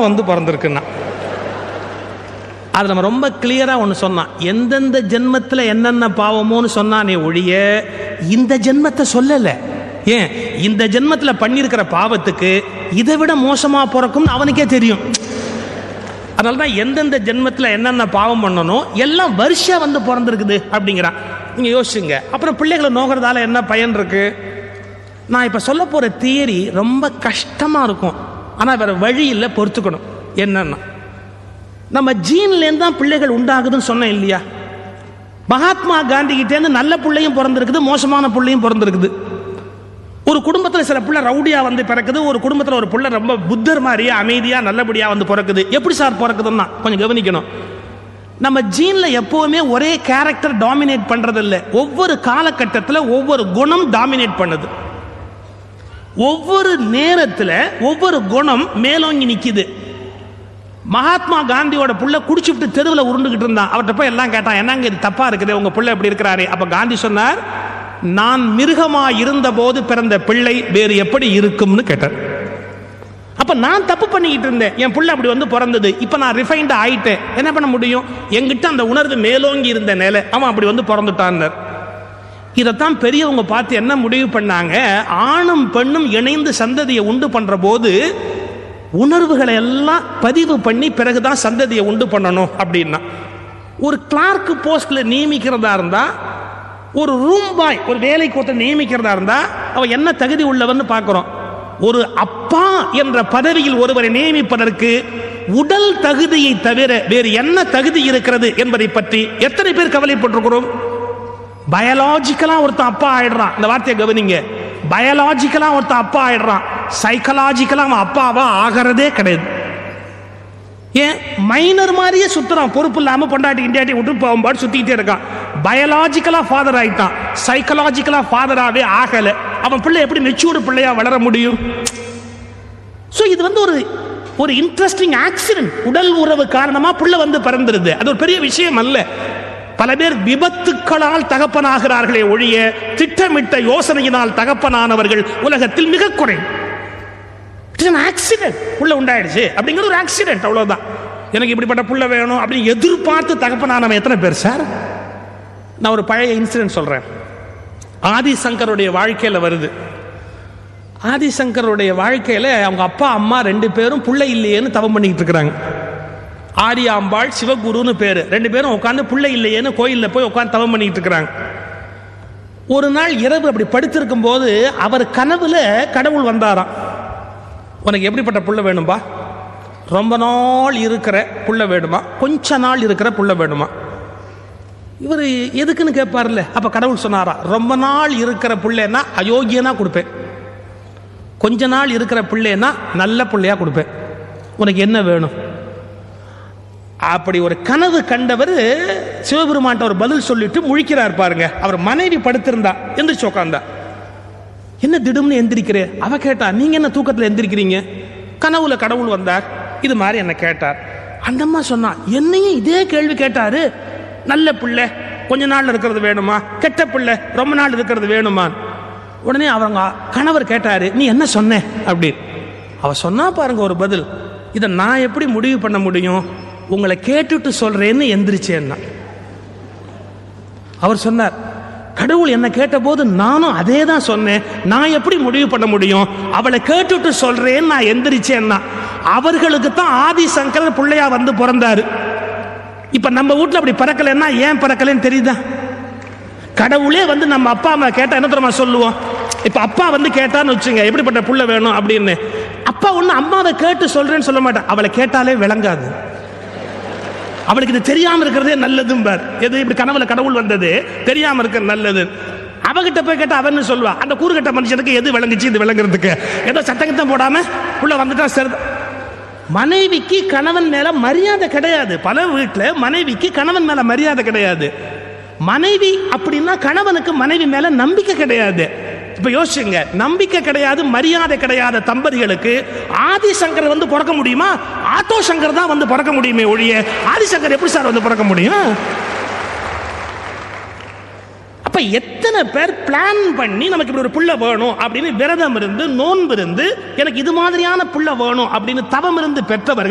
தான் வந்து பிறந்திருக்குன்னா அது நம்ம ரொம்ப கிளியரா ஒன்று சொன்னான் எந்தெந்த ஜென்மத்தில் என்னென்ன பாவமோன்னு சொன்னானே ஒழிய இந்த ஜென்மத்தை சொல்லலை ஏன் இந்த ஜென்மத்தில் பண்ணியிருக்கிற பாவத்துக்கு இதை விட மோசமா பிறக்கும்னு அவனுக்கே தெரியும் அதனால தான் எந்தெந்த ஜென்மத்தில் என்னென்ன பாவம் பண்ணணும் எல்லாம் வருஷா வந்து பிறந்திருக்குது அப்படிங்கிறான் நீங்க யோசிச்சுங்க அப்புறம் பிள்ளைகளை நோக்கிறதால என்ன பயன் இருக்கு நான் இப்போ சொல்ல போற தியரி ரொம்ப கஷ்டமா இருக்கும் ஆனால் வேற வழி இல்லை பொறுத்துக்கணும் என்னன்னா நம்ம ஜீன்லேருந்து தான் பிள்ளைகள் உண்டாகுதுன்னு சொன்னேன் இல்லையா மகாத்மா காந்தி கிட்டேருந்து நல்ல பிள்ளையும் பிறந்திருக்குது மோசமான பிள்ளையும் பிறந்திருக்குது ஒரு குடும்பத்தில் சில பிள்ளை ரவுடியா வந்து பிறக்குது ஒரு குடும்பத்தில் ஒரு பிள்ளை ரொம்ப புத்தர் மாதிரியா அமைதியா நல்லபடியா வந்து பிறக்குது எப்படி சார் பிறக்குதுன்னா கொஞ்சம் கவனிக்கணும் நம்ம ஜீன்ல எப்பவுமே ஒரே கேரக்டர் டாமினேட் பண்றது இல்ல ஒவ்வொரு காலகட்டத்தில் ஒவ்வொரு குணம் டாமினேட் பண்ணுது ஒவ்வொரு நேரத்தில் ஒவ்வொரு குணம் மேலோங்கி நிக்குது மகாத்மா காந்தியோட புள்ள குடிச்சுட்டு தெருவில் உருண்டுகிட்டு இருந்தான் அவர்கிட்ட போய் எல்லாம் கேட்டான் என்னங்க இது தப்பா இருக்குது உங்க புள்ள எப்படி இருக்கிறாரு அப்ப காந்தி சொன்னார் நான் மிருகமா இருந்த போது பிறந்த பிள்ளை வேறு எப்படி இருக்கும்னு கேட்டார் அப்ப நான் தப்பு பண்ணிக்கிட்டு இருந்தேன் என் புள்ள அப்படி வந்து பிறந்தது இப்ப நான் ரிஃபைண்ட் ஆயிட்டேன் என்ன பண்ண முடியும் என்கிட்ட அந்த உணர்வு மேலோங்கி இருந்த நிலை அவன் அப்படி வந்து பிறந்துட்டான் இதைத்தான் பெரியவங்க பார்த்து என்ன முடிவு பண்ணாங்க ஆணும் பெண்ணும் இணைந்து சந்ததியை உண்டு பண்ற போது உணர்வுகளை எல்லாம் பதிவு பண்ணி பிறகுதான் சந்ததியை உண்டு பண்ணணும் அப்படின்னா ஒரு கிளார்க் போஸ்ட்ல நியமிக்கிறதா இருந்தா ஒரு ரூம் பாய் ஒரு வேலைக்கு ஒருத்தர் நியமிக்கிறதா இருந்தா அவன் என்ன தகுதி உள்ளவன்னு பார்க்கிறோம் ஒரு அப்பா என்ற பதவியில் ஒருவரை நியமிப்பதற்கு உடல் தகுதியை தவிர வேறு என்ன தகுதி இருக்கிறது என்பதை பற்றி எத்தனை பேர் கவலைப்பட்டிருக்கிறோம் பயாலாஜிக்கலா ஒருத்தன் அப்பா ஆயிடுறான் இந்த வார்த்தையை கவனிங்க பயாலாஜிக்கலா ஒருத்தன் அப்பா ஆயிடுறான் சைக்கலாஜிக்கலா அவன் அப்பாவா ஆகிறதே கிடையாது ஏன் மைனர் மாதிரியே சுத்துறான் பொறுப்பு இல்லாம பொண்டாட்டி இண்டியாட்டி விட்டு போகும்போது சுத்திக்கிட்டே இருக்கான் பயாலாஜிக்கலா ஃபாதர் ஆயிட்டான் சைக்கலாஜிக்கலா ஃபாதராகவே ஆகல அவன் பிள்ளை எப்படி மெச்சூர்டு பிள்ளையா வளர முடியும் ஸோ இது வந்து ஒரு ஒரு இன்ட்ரெஸ்டிங் ஆக்சிடென்ட் உடல் உறவு காரணமா புள்ள வந்து பிறந்துருது அது ஒரு பெரிய விஷயம் அல்ல பல பேர் விபத்துக்களால் தகப்பனாகிறார்களே ஒழிய திட்டமிட்ட யோசனையினால் தகப்பனானவர்கள் உலகத்தில் மிக குறைவு ஆக்சிடென்ட் புள்ள உண்டாயிடுச்சு அப்படிங்கிறது ஒரு ஆக்சிடென்ட் அவ்வளவுதான் எனக்கு இப்படிப்பட்ட புள்ள வேணும் அப்படின்னு எதிர்பார்த்து தகப்பனானவன் எத்தனை பேர் சார் நான் ஒரு பழைய இன்சிடென்ட் சொல்றேன் ஆதிசங்கருடைய வாழ்க்கையில வருது ஆதிசங்கருடைய வாழ்க்கையில அவங்க அப்பா அம்மா ரெண்டு பேரும் புள்ள இல்லையேன்னு தவம் பண்ணிக்கிட்டு இருக்கிறாங்க ஆரியாம்பாள் சிவகுருன்னு பேரு ரெண்டு பேரும் உட்காந்து புள்ள இல்லையேன்னு கோயில்ல போய் உட்காந்து தவம் பண்ணிக்கிட்டு இருக்கிறாங்க ஒரு நாள் இரவு அப்படி படுத்திருக்கும் போது அவர் கனவுல கடவுள் வந்தாராம் உனக்கு எப்படிப்பட்ட புள்ள வேணும்பா ரொம்ப நாள் இருக்கிற புள்ள வேணுமா கொஞ்ச நாள் இருக்கிற புள்ள வேணுமா இவர் எதுக்குன்னு கேட்பார்ல அப்ப கடவுள் சொன்னாரா ரொம்ப நாள் இருக்கிற பிள்ளைன்னா அயோக்கியனா கொடுப்பேன் கொஞ்ச நாள் இருக்கிற பிள்ளைன்னா நல்ல பிள்ளையா கொடுப்பேன் உனக்கு என்ன வேணும் அப்படி ஒரு கனவு கண்டவர் சிவபெருமான்ட்ட ஒரு பதில் சொல்லிட்டு முழிக்கிறார் பாருங்க அவர் மனைவி படுத்திருந்தா எந்திரிச்சு உட்காந்தா என்ன திடும்னு எந்திரிக்கிறே அவ கேட்டா நீங்க என்ன தூக்கத்துல எந்திரிக்கிறீங்க கனவுல கடவுள் வந்தார் இது மாதிரி என்ன கேட்டார் அந்த அம்மா சொன்னா என்னையும் இதே கேள்வி கேட்டாரு நல்ல பிள்ளை கொஞ்ச நாள் இருக்கிறது வேணுமா கெட்ட பிள்ளை ரொம்ப நாள் இருக்கிறது வேணுமா உடனே அவங்க கணவர் கேட்டாரு நீ என்ன சொன்ன அப்படி அவ சொன்னா பாருங்க ஒரு பதில் இதை நான் எப்படி முடிவு பண்ண முடியும் உங்களை கேட்டுட்டு சொல்றேன்னு எந்திரிச்சேன்னா அவர் சொன்னார் கடவுள் என்ன கேட்டபோது நானும் அதே தான் சொன்னேன் நான் எப்படி முடிவு பண்ண முடியும் அவளை கேட்டுட்டு சொல்றேன்னு நான் எந்திரிச்சேன்னா அவர்களுக்கு தான் ஆதிசங்கர் பிள்ளையா வந்து பிறந்தாரு இப்ப நம்ம வீட்ல அப்படி பிறக்கலைன்னா ஏன் பிறக்கலைன்னு தெரியுதா கடவுளே வந்து நம்ம அப்பா அம்மா கேட்டா என்ன தெரியுமா சொல்லுவோம் இப்ப அப்பா வந்து கேட்டான்னு வச்சுங்க எப்படிப்பட்ட புள்ள வேணும் அப்படின்னு அப்பா ஒண்ணு அம்மாவை கேட்டு சொல்றேன்னு சொல்ல மாட்டேன் அவளை கேட்டாலே விளங்காது அவளுக்கு இது தெரியாம இருக்கிறதே நல்லதும் பார் எது இப்படி கனவுல கடவுள் வந்தது தெரியாம இருக்கிற நல்லது அவகிட்ட போய் கேட்டா அவன்னு சொல்லுவா அந்த கூறுகட்ட மனுஷனுக்கு எது விளங்குச்சு இது விளங்குறதுக்கு ஏதோ சத்தங்கத்தம் போடாம உள்ள வந்துட்டா சரி மனைவிக்கு கணவன் மேல மரியாதை கிடையாது பல வீட்டுல மனைவிக்கு கணவன் மேல மரியாதை கிடையாது மனைவி அப்படின்னா கணவனுக்கு மனைவி மேல நம்பிக்கை கிடையாது இப்ப யோசிச்சுங்க நம்பிக்கை கிடையாது மரியாதை கிடையாத தம்பதிகளுக்கு ஆதிசங்கர் வந்து பிறக்க முடியுமா ஆட்டோ சங்கர் தான் வந்து பிறக்க முடியுமே ஒழிய ஆதிசங்கர் எப்படி சார் வந்து பிறக்க முடியும் அப்ப எத்தனை பேர் பிளான் பண்ணி நமக்கு இப்படி ஒரு புள்ள வேணும் அப்படின்னு விரதம் இருந்து நோன்பு இருந்து எனக்கு இது மாதிரியான புள்ள வேணும் அப்படின்னு தவம் இருந்து பெற்றவர்கள்